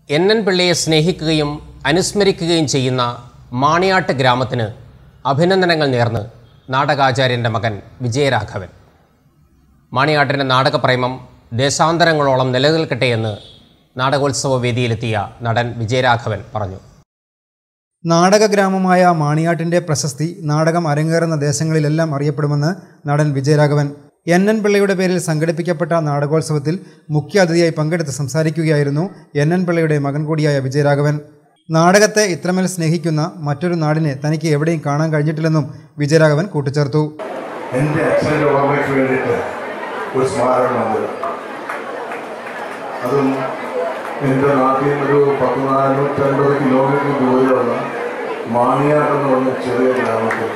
N N പിള്ളയെ സ്നേഹിക്കുകയും അനുസ്മരിക്കുകയും ചെയ്യുന്ന മാണിയാട്ട് ഗ്രാമത്തിന് അഭിനന്ദനങ്ങൾ നേർന്ന് നാടകാചാര്യൻ്റെ മകൻ വിജയരാഘവൻ മാണിയാട്ടിൻ്റെ നാടകപ്രേമം ദേശാന്തരങ്ങളോളം നിലനിൽക്കട്ടെ എന്ന് നാടകോത്സവ വേദിയിലെത്തിയ നടൻ വിജയരാഘവൻ പറഞ്ഞു നാടകഗ്രാമമായ മാണിയാട്ടിന്റെ പ്രശസ്തി നാടകം അരങ്ങേറുന്ന ദേശങ്ങളിലെല്ലാം അറിയപ്പെടുമെന്ന് നടൻ വിജയരാഘവൻ എൻ എൻ പിള്ളയുടെ പേരിൽ സംഘടിപ്പിക്കപ്പെട്ട നാടകോത്സവത്തിൽ മുഖ്യാതിഥിയായി പങ്കെടുത്ത് സംസാരിക്കുകയായിരുന്നു എൻ എൻ പിള്ളയുടെ മകൻ കൂടിയായ വിജയരാഘവൻ നാടകത്തെ ഇത്രമേൽ സ്നേഹിക്കുന്ന മറ്റൊരു നാടിനെ തനിക്ക് എവിടെയും കാണാൻ കഴിഞ്ഞിട്ടില്ലെന്നും വിജയരാഘവൻ കൂട്ടിച്ചേർത്തു എൻ്റെ അച്ഛൻ്റെ ഓർമ്മയ്ക്ക് വേണ്ടിയിട്ട് ഒരു സ്മാരക മന്ദിരം അതും എൻ്റെ നാട്ടിൽ നിന്ന് ഒരു പത്ത് നാനൂറ്റൻപത് കിലോമീറ്റർ ദൂരെയുള്ള മാണിയാട്ട് എന്ന് പറഞ്ഞ ചെറിയ ഗ്രാമത്തിൽ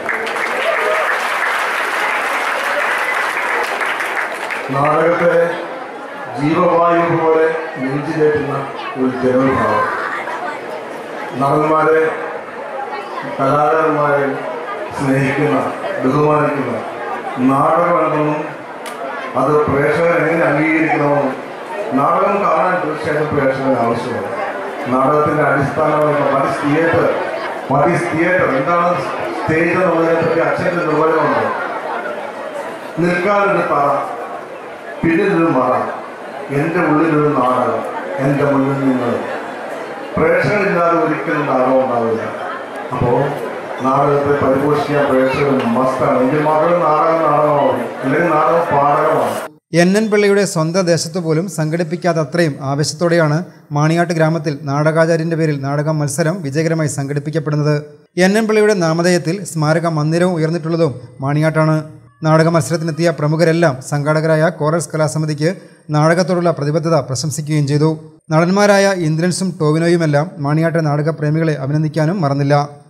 നാടകത്തെ ജീവവായു പോലെ നെഞ്ചിലേറ്റുന്ന ഒരു ജനവിഭാവം നടന്മാരെ കലാകാരന്മാരെ സ്നേഹിക്കുന്ന ബഹുമാനിക്കുന്ന നാടകമെന്നും അത് പ്രേക്ഷകർ എങ്ങനെ അംഗീകരിക്കണമെന്നും നാടകം കാണാൻ തീർച്ചയായിട്ടും പ്രേക്ഷകന് ആവശ്യമാണ് നാടകത്തിൻ്റെ അടിസ്ഥാനമായ മതിസ് തിയേറ്റർ മതിസ് തിയേറ്റർ എന്താണ് സ്റ്റേജ് എന്നുള്ളതിനെ പറ്റി അച്ഛൻ്റെ നിർവചനമുണ്ട് നിൽക്കാനൊരു തറ പിന്നിലൊരു മറ എൻ്റെ ഉള്ളിലൊരു നാടകം എൻ്റെ മുന്നിൽ നിന്ന് പ്രേക്ഷകരില്ലാതെ ഒരിക്കലും നാടകം ഉണ്ടാവില്ല അപ്പോൾ നാടകത്തെ പരിപോഷിക്കാൻ പ്രേക്ഷകർ മസ്റ്റാണ് എൻ്റെ മകൾ നാടകം നാടകമാവും അല്ലെങ്കിൽ നാടകം പാടകമാണ് എൻ എൻ പിള്ളയുടെ സ്വന്തം ദേശത്തു പോലും സംഘടിപ്പിക്കാത്ത അത്രയും ആവേശത്തോടെയാണ് മാണിയാട്ട് ഗ്രാമത്തിൽ നാടകാചാര്യന്റെ പേരിൽ നാടക മത്സരം വിജയകരമായി സംഘടിപ്പിക്കപ്പെടുന്നത് എൻ എൻ പിള്ളയുടെ നാമധേയത്തിൽ സ്മാരക മന്ദിരവും ഉയർന്നിട്ടുള്ളതും മാണിയാട്ടാണ് നാടക മത്സരത്തിനെത്തിയ പ്രമുഖരെല്ലാം സംഘാടകരായ കോറൽസ് കലാസമിതിക്ക് നാടകത്തോടുള്ള പ്രതിബദ്ധത പ്രശംസിക്കുകയും ചെയ്തു നടന്മാരായ ഇന്ദ്രൻസും ടോവിനോയുമെല്ലാം മാണിയാട്ട് നാടക പ്രേമികളെ അഭിനന്ദിക്കാനും മറന്നില്ല